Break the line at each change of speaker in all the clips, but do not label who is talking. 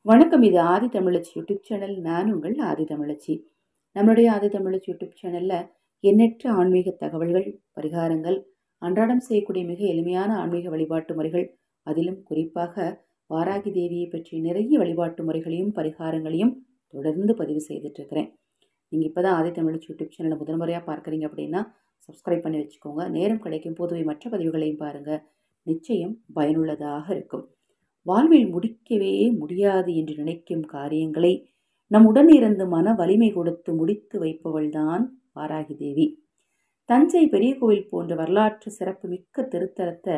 வணக்கம் இது ஆதி தமிழச்சி YouTube channel நான் உங்கள் ஆதி தமிழச்சி நம்மளுடைய ஆதி தமிழச்சி யூடியூப் சேனலில் எண்ணற்ற ஆன்மீக தகவல்கள் பரிகாரங்கள் அன்றாடம் செய்யக்கூடிய மிக எளிமையான ஆன்மீக வழிபாட்டு முறைகள் அதிலும் குறிப்பாக வாராகி தேவியை பற்றி நிறைய வழிபாட்டு முறைகளையும் பரிகாரங்களையும் தொடர்ந்து பதிவு செய்துட்டு இருக்கிறேன் நீங்கள் இப்போ தான் ஆதி தமிழச்சி யூடியூப் சேனலை முதல் முறையாக பார்க்குறீங்க அப்படின்னா சப்ஸ்கிரைப் பண்ணி வச்சுக்கோங்க நேரம் கிடைக்கும் போதுவே மற்ற பதிவுகளையும் பாருங்கள் நிச்சயம் பயனுள்ளதாக இருக்கும் வாழ்வில் முடிக்கவே முடியாது என்று நினைக்கும் காரியங்களை நம்முடன் இருந்து மன வலிமை கொடுத்து முடித்து வைப்பவள்தான் வாராகி தேவி தஞ்சை பெரிய கோவில் போன்ற வரலாற்று சிறப்பு மிக்க திருத்தலத்தை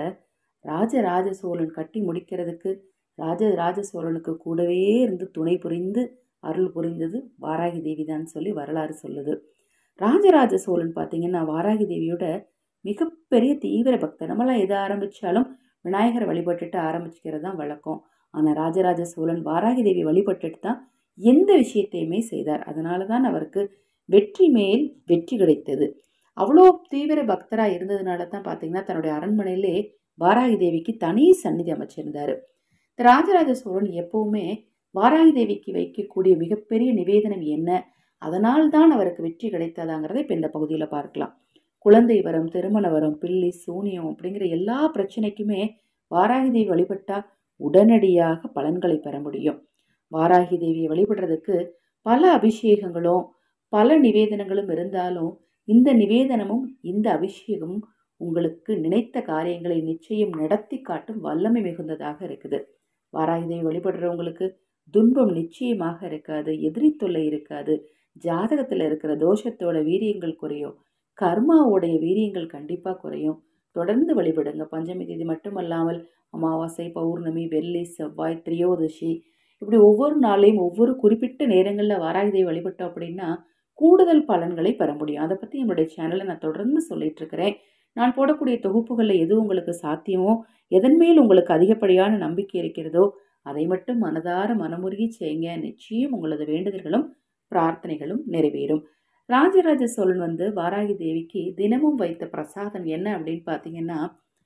ராஜராஜ சோழன் கட்டி முடிக்கிறதுக்கு ராஜராஜ சோழனுக்கு கூடவே இருந்து துணை புரிந்து அருள் புரிந்தது வாராகி தேவி தான் சொல்லி வரலாறு சொல்லுது ராஜராஜ சோழன் பார்த்தீங்கன்னா வாராகி தேவியோட மிகப்பெரிய தீவிர பக்தர் நம்மளாம் எதை ஆரம்பித்தாலும் விநாயகரை வழிபட்டுட்டு ஆரம்பிச்சுக்கிறது தான் வழக்கம் ஆனால் ராஜராஜ சோழன் வாராகி தேவி வழிபட்டுட்டு தான் எந்த விஷயத்தையுமே செய்தார் அதனால தான் அவருக்கு வெற்றி மேல் வெற்றி கிடைத்தது அவ்வளோ தீவிர பக்தராக இருந்ததுனால தான் பார்த்தீங்கன்னா தன்னுடைய அரண்மனையிலே வாராகி தேவிக்கு தனி சந்நிதி அமைச்சிருந்தார் ராஜராஜ சோழன் எப்பவுமே வாராகி தேவிக்கு வைக்கக்கூடிய மிகப்பெரிய நிவேதனம் என்ன அதனால் தான் அவருக்கு வெற்றி கிடைத்ததாங்கிறத இப்போ இந்த பகுதியில் பார்க்கலாம் குழந்தை வரம் திருமண வரம் பில்லி சூனியம் அப்படிங்கிற எல்லா பிரச்சனைக்குமே வாராகி தேவி வழிபட்டால் உடனடியாக பலன்களை பெற முடியும் வாராகி தேவியை வழிபடுறதுக்கு பல அபிஷேகங்களும் பல நிவேதனங்களும் இருந்தாலும் இந்த நிவேதனமும் இந்த அபிஷேகமும் உங்களுக்கு நினைத்த காரியங்களை நிச்சயம் நடத்தி காட்டும் வல்லமை மிகுந்ததாக இருக்குது வாராகி தேவி வழிபடுறவங்களுக்கு துன்பம் நிச்சயமாக இருக்காது எதிரி தொல்லை இருக்காது ஜாதகத்தில் இருக்கிற தோஷத்தோட வீரியங்கள் குறையும் கர்மாவோடைய வீரியங்கள் கண்டிப்பாக குறையும் தொடர்ந்து வழிபடுங்க பஞ்சமி தேதி மட்டுமல்லாமல் அமாவாசை பௌர்ணமி வெள்ளி செவ்வாய் திரியோதசி இப்படி ஒவ்வொரு நாளையும் ஒவ்வொரு குறிப்பிட்ட நேரங்களில் வாராகி தேவி வழிபட்டோம் அப்படின்னா கூடுதல் பலன்களை பெற முடியும் அதை பற்றி என்னுடைய சேனலில் நான் தொடர்ந்து சொல்லிட்டு இருக்கிறேன் நான் போடக்கூடிய தொகுப்புகளில் எது உங்களுக்கு சாத்தியமோ எதன் மேல் உங்களுக்கு அதிகப்படியான நம்பிக்கை இருக்கிறதோ அதை மட்டும் மனதார மனமுருகி செய்யுங்க நிச்சயம் உங்களது வேண்டுதல்களும் பிரார்த்தனைகளும் நிறைவேறும் ராஜராஜ சோழன் வந்து வாராகி தேவிக்கு தினமும் வைத்த பிரசாதம் என்ன அப்படின்னு பார்த்தீங்கன்னா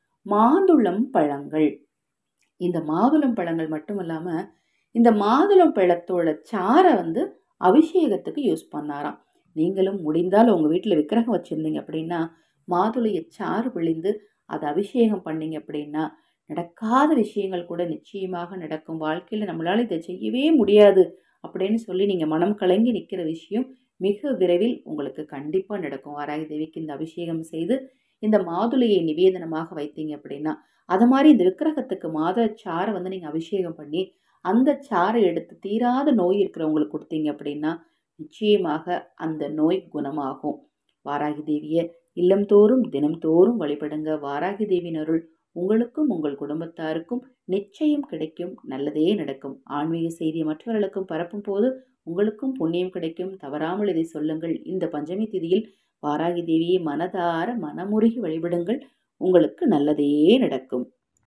மாதுளம் பழங்கள் இந்த மாதுளம் பழங்கள் மட்டும் இல்லாமல் இந்த மாதுளம் பழத்தோட சாரை வந்து அபிஷேகத்துக்கு யூஸ் பண்ணாராம் நீங்களும் முடிந்தால் உங்கள் வீட்டில் விக்கிரகம் வச்சுருந்தீங்க அப்படின்னா மாதுளையை சாறு பிழிந்து அதை அபிஷேகம் பண்ணீங்க அப்படின்னா நடக்காத விஷயங்கள் கூட நிச்சயமாக நடக்கும் வாழ்க்கையில் நம்மளால் இதை செய்யவே முடியாது அப்படின்னு சொல்லி நீங்கள் மனம் கலங்கி நிற்கிற விஷயம் மிக விரைவில் உங்களுக்கு கண்டிப்பாக நடக்கும் வாராகி தேவிக்கு இந்த அபிஷேகம் செய்து இந்த மாதுளையை நிவேதனமாக வைத்தீங்க அப்படின்னா அது மாதிரி இந்த விக்கிரகத்துக்கு மாத சாரை வந்து நீங்கள் அபிஷேகம் பண்ணி அந்த சாரை எடுத்து தீராத நோய் இருக்கிறவங்களுக்கு கொடுத்தீங்க அப்படின்னா நிச்சயமாக அந்த நோய் குணமாகும் வாராகி தேவியை இல்லம் தோறும் தினம் தோறும் வழிபடுங்க வாராகி தேவியின் அருள் உங்களுக்கும் உங்கள் குடும்பத்தாருக்கும் நிச்சயம் கிடைக்கும் நல்லதே நடக்கும் ஆன்மீக செய்தியை மற்றவர்களுக்கும் பரப்பும் போது உங்களுக்கும் புண்ணியம் கிடைக்கும் தவறாமல் இதை சொல்லுங்கள் இந்த பஞ்சமி திதியில் வாராகி தேவியை மனதார மனமுருகி வழிபடுங்கள் உங்களுக்கு நல்லதே நடக்கும்